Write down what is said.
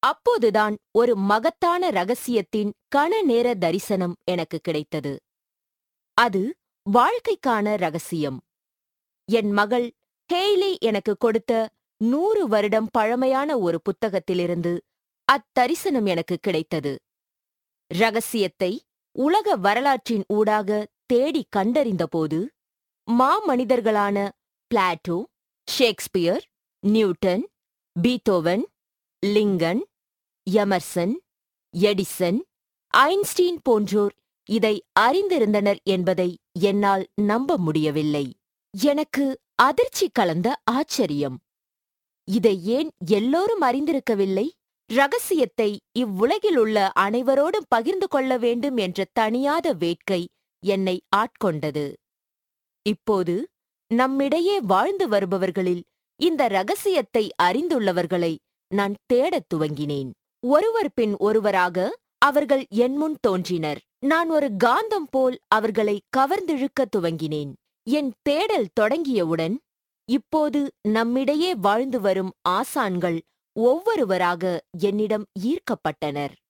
அப்போதுதான் ஒரு மகத்தான ரகசியத்தின் கண நேர தரிசனம் எனக்கு கிடைத்தது அது வாழ்க்கைக்கான ரகசியம் என் மகள் ஹேய்லி எனக்கு கொடுத்த நூறு வருடம் பழமையான ஒரு புத்தகத்திலிருந்து அத்தரிசனம் எனக்கு கிடைத்தது ரகசியத்தை உலக வரலாற்றின் ஊடாக தேடி கண்டறிந்தபோது மாமனிதர்களான Plato Shakespeare Newton Beethoven Lincoln Emerson Edison Einstein போன்றோர் இதை அறிந்திருந்தனர் என்பதை என்னால் நம்ப முடியவில்லை எனக்கு அதிர்ச்சி கலந்த ஆச்சரியம் இதை ஏன் எல்லோரும் அறிந்திருக்கவில்லை ரகசியத்தை இவ்வுலகில் உள்ள அனைவரோடும் பகிர்ந்து கொள்ள வேண்டும் என்ற தணியாத வேட்கை என்னை ஆட்கொண்டது இப்போது நம்மிடையே வாழ்ந்து வருபவர்களில் இந்த ரகசியத்தை அறிந்துள்ளவர்களை நான் தேடத் துவங்கினேன் ஒருவர் பின் ஒருவராக அவர்கள் என் முன் தோன்றினர் நான் ஒரு காந்தம் போல் அவர்களை கவர்ந்திழுக்க துவங்கினேன் என் தேடல் தொடங்கியவுடன் இப்போது நம்மிடையே வாழ்ந்து வரும் ஆசான்கள் ஒவ்வொருவராக என்னிடம் ஈர்க்கப்பட்டனர்